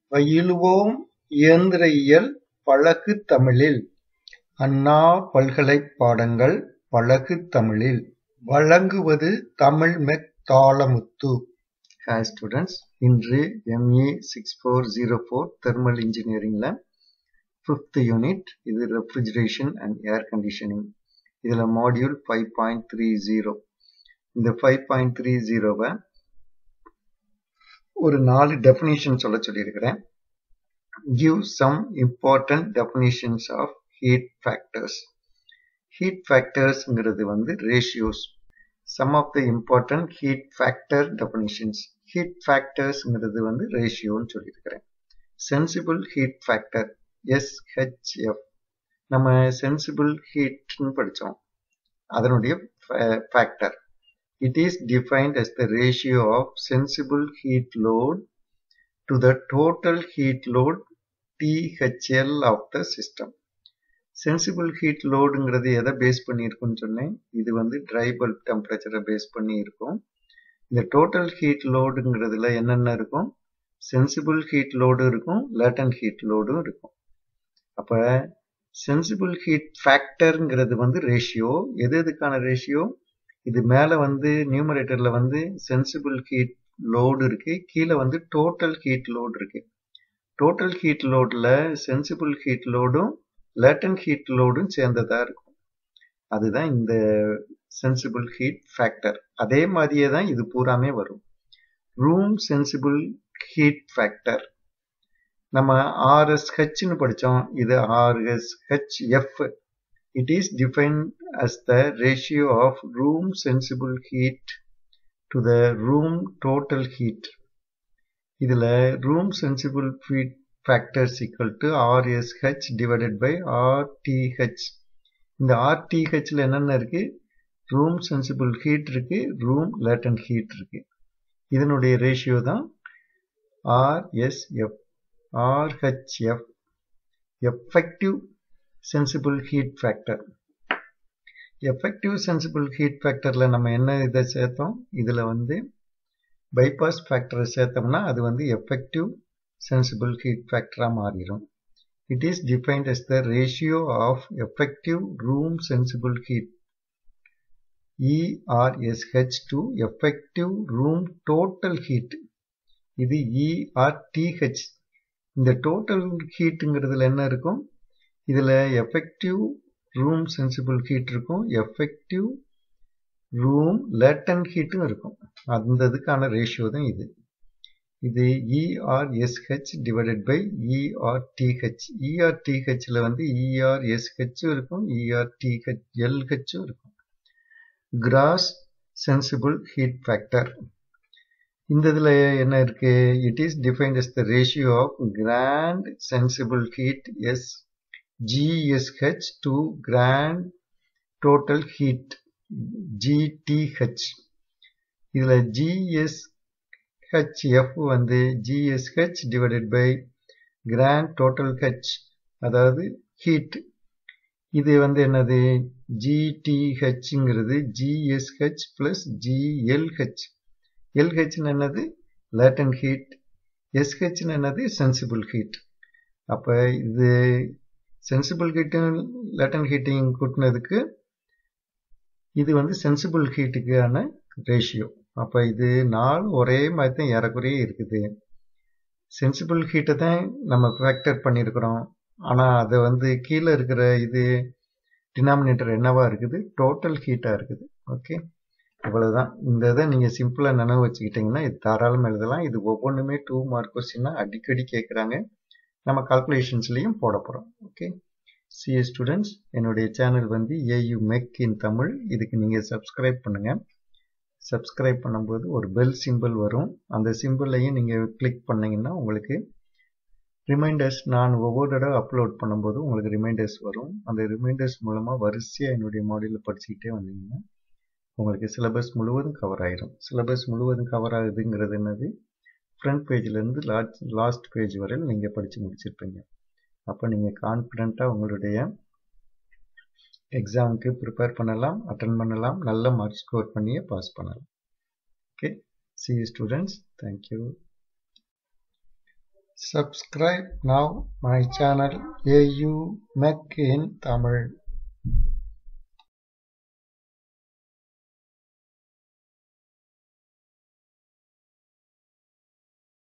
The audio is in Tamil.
பயிலுவோம் இயந்திர இயல் பழகு தமிழில்! அண்ணா பல்கலைப் பாடங்கள் பழகு தமிழில்! வழங்குவது தமிழ்மெக் தாளமுத்து. ஹாய் ஸ்டூடெண்ட்ஸ் இன்று M A six four zero four thermal இன்ஜினியரிங்கில் ஃபிஃப்த் யூனிட் இது ரெஃப்ரிஜரேஷன் அண்ட் ஏர் கண்டிஷனிங் இதில் module five point three zero இந்த ஃபைவ் பாயிண்ட் த்ரீ ஜீரோவை ஒரு நாலு டெஃபினிஷன் சொல்ல சொல்லியிருக்கிறேன் give some important definitions of heat factors heat ஃபேக்டர்ஸ்ங்கிறது வந்து ratios some of the important heat factor definitions heat ஃபேக்டர்ஸ்ங்கிறது வந்து ரேஷியோன்னு சொல்லியிருக்கிறேன் சென்சிபிள் ஹீட் ஃபேக்டர் எஸ்ஹெச்எஃப் நம்ம சென்சிபிள் ஹீட்னு படித்தோம் அதனுடைய factor it is defined as the ratio of sensible heat load to the total heat load THL of the system. Sensible heat லோடுங்கிறது எதை பேஸ் பண்ணியிருக்குன்னு சொன்னேன் இது வந்து ட்ரை பல்ப் டெம்பரேச்சரை பேஸ் பண்ணி இருக்கும் இந்த டோட்டல் ஹீட் லோடுங்கிறதுல என்னென்ன இருக்கும் சென்சிபிள் ஹீட் லோடு இருக்கும் லேட்டன் ஹீட் லோடும் இருக்கும் அப்போ சென்சிபிள் ஹீட் ஃபேக்டருங்கிறது வந்து ரேஷியோ எது எதுக்கான ரேஷியோ இது மேலே வந்து நியூமரேட்டரில் வந்து சென்சிபிள் ஹீட் லோடு இருக்கு கீழே வந்து டோட்டல் ஹீட் லோடு இருக்கு டோட்டல் ஹீட் லோடில் சென்சிபிள் ஹீட் லோடும் லேட்டன் ஹீட் லோடும் சேர்ந்ததாக இருக்கும் அதுதான் இந்த சென்சிபிள் ஹீட் ஃபேக்டர் அதே மாதிரியே தான் இது பூராமே வரும் ரூம் சென்சிபிள் ஹீட் ஃபேக்டர் நம்ம ஆர்எஸ்ஹெச்னு படித்தோம் இது ஆர்எஸ்ஹெச்எஃப் it is defined as the ratio of room sensible heat to the room total heat இதில் room sensible heat factor is equal to RSH divided by RTH இந்த RTHல என்னென்ன இருக்கு room sensible heat இருக்கு room latent heat இருக்கு இதனுடைய ரேஷியோ தான் RSF RHF effective sensible heat factor effective sensible heat ஃபேக்டரில் நம்ம என்ன இதை சேர்த்தோம் இதில் வந்து பைபாஸ் ஃபேக்டரை சேர்த்தோம்னா அது வந்து எஃபெக்டிவ் சென்சிபிள் ஹீட் ஃபேக்டராக மாறிடும் it is defined as the ratio of effective room sensible heat ERSH to effective room total heat இது இஆர்டிஹெச் இந்த டோட்டல் ஹீட்டுங்கிறதுல என்ன இருக்கும் இதில் எஃபெக்டிவ் ரூம் சென்சிபிள் ஹீட் இருக்கும் எஃபெக்டிவ் ரூம் லேட்டன் ஹீட்டும் இருக்கும் அந்த இதுக்கான ரேஷியோ தான் இது இது இஆர்எஸ்ஹெச் டிவைடட் பை இஆர்டிஹெச் இஆர்டிஹெச்சில் வந்து இஆர்எஸ்ஹெச்சும் இருக்கும் இஆர்டிஹெச் எல்ஹெச்சும் இருக்கும் கிராஸ் சென்சிபிள் ஹீட் ஃபேக்டர் இந்த இதில் என்ன இருக்கு it is defined as the ratio of grand sensible heat as GSH to grand total heat GTH இதில் GSHF வந்து GSH divided by grand total H அதாவது heat இது வந்து என்னது GTHங்கிறது GSH plus GLH LH என்னது latent heat SH என்னது sensible heat அப்போ இது சென்சிபிள் ஹீட்டும் லேட்டன் ஹீட்டிங் கூட்டினதுக்கு இது வந்து சென்சிபிள் ஹீட்டுக்கான ரேஷியோ அப்போ இது நாலு ஒரே மாதிரி தான் ஏறக்குறைய இருக்குது சென்சிபிள் ஹீட்டை தான் நம்ம ஃபேக்டர் பண்ணியிருக்கிறோம் ஆனால் அதை வந்து கீழே இருக்கிற இது டினாமினேட்டர் என்னவா இருக்குது டோட்டல் ஹீட்டாக இருக்குது ஓகே இவ்வளோதான் இந்த இதை நீங்கள் சிம்பிளாக நினைவு வச்சுக்கிட்டிங்கன்னா இது தாராளமாக எழுதலாம் இது ஒவ்வொன்றுமே டூ மார்க் கொஸ்டினாக அடிக்கடி கேட்குறாங்க நம்ம கால்குலேஷன்ஸ்லையும் போட போகிறோம் ஓகே சிஏ ஸ்டூடெண்ட்ஸ் என்னுடைய சேனல் வந்து ஏயு மெக் இன் தமிழ் இதுக்கு நீங்கள் சப்ஸ்கிரைப் பண்ணுங்கள் சப்ஸ்கிரைப் பண்ணும்போது ஒரு பெல் சிம்பிள் வரும் அந்த சிம்பிளையும் நீங்கள் கிளிக் பண்ணிங்கன்னா உங்களுக்கு ரிமைண்டர்ஸ் நான் ஒவ்வொரு தடவை அப்லோட் பண்ணும்போது உங்களுக்கு ரிமைண்டர்ஸ் வரும் அந்த ரிமைண்டர்ஸ் மூலமாக வரிசையாக என்னுடைய மாடியில் படிச்சுக்கிட்டே வந்தீங்கன்னா உங்களுக்கு சிலபஸ் முழுவதும் கவர் ஆயிரும் சிலபஸ் முழுவதும் கவர் ஆகுதுங்கிறது என்னது ஃப்ரண்ட் பேஜ்லேருந்து லாஸ்ட் லாஸ்ட் பேஜ் வரையில் நீங்கள் படித்து முடிச்சிருப்பீங்க அப்போ நீங்கள் கான்ஃபிடெண்ட்டாக உங்களுடைய எக்ஸாமுக்கு ப்ரிப்பேர் பண்ணலாம் அட்டன் பண்ணலாம் நல்ல மார்க் ஸ்கோர் பண்ணியே பாஸ் பண்ணலாம் okay see students thank you Subscribe now my channel AU Mech in Tamil.